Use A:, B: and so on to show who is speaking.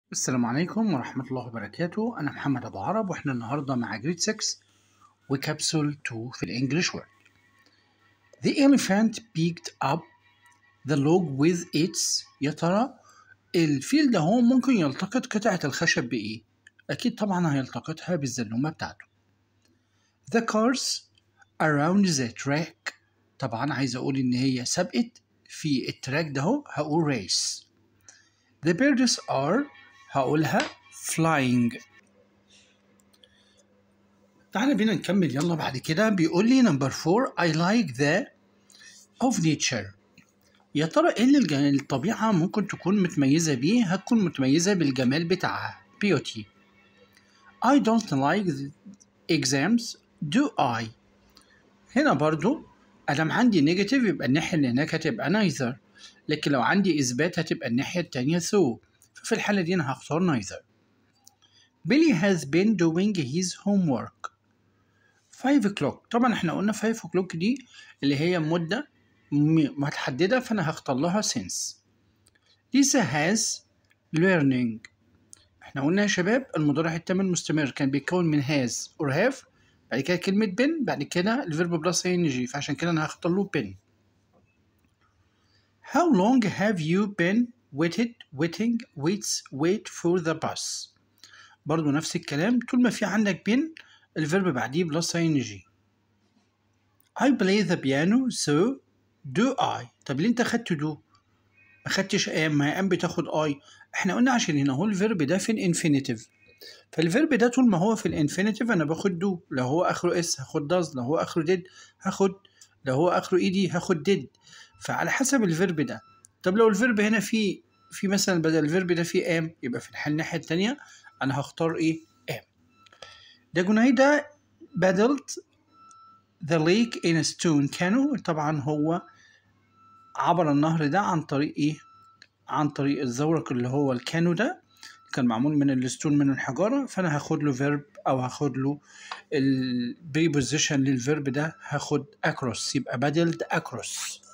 A: السلام عليكم ورحمة الله وبركاته أنا محمد أبو عرب وإحنا النهاردة مع جريد 6 وكابسول 2 في الإنجليش وورد The elephant picked up the log with its يا ترى الفيل ده هو ممكن يلتقط قطعة الخشب بإيه؟ أكيد طبعا هيلتقطها بالزلومة بتاعته The cars around the track طبعا عايز أقول إن هي سبقت في التراك ده هو هقول race The birds are هقولها flying تعالى بينا نكمل يلا بعد كده بيقول لي نمبر 4 I like the of nature يا ترى ايه اللي الج- الطبيعة ممكن تكون متميزة بيه هتكون متميزة بالجمال بتاعها beauty I don't like the exams do I هنا برضو أدام عندي نيجاتيف يبقى الناحية اللي هناك هتبقى neither لكن لو عندي إثبات هتبقى الناحية التانية so ففي الحالة دي أنا هختار neither Billy has been doing his homework 5 o'clock طبعا احنا قلنا 5 o'clock دي اللي هي مدة م- متحددة فأنا هختار لها since Lisa has learning احنا قلنا يا شباب المضارع التام المستمر كان بيتكون من has or have بعد كده كلمة been بعد كده الفيرب بلس ing فعشان كده أنا هختار له been How long have you been waited waiting waits wait for the bus برضو نفس الكلام طول ما في عندك been الفيرب بعديه بلس ing I play the piano so do I طب ليه انت خدت do ما خدتش am ما هي am بتاخد I احنا قلنا عشان هنا هو الفيرب ده في الانفينيتيف فالفيرب ده طول ما هو في الانفينيتيف انا باخد do لو هو اخره اس هاخد does لو هو اخره did هاخد لو هو اخره ed هاخد did فعلى حسب الفيرب ده طب لو الفيرب هنا في في مثلا بدل الفيرب ده في am يبقى في الحال الناحيه التانيه انا هختار ايه am ده جناي ده بدلت the lake in a stone canoe طبعا هو عبر النهر ده عن طريق ايه عن طريق الزورق اللي هو الكانو ده كان معمول من الستون من الحجارة فأنا هاخد له فيرب أو هاخد له البريبوزيشن للفيرب ده هاخد أكروس يبقى بدلت أكروس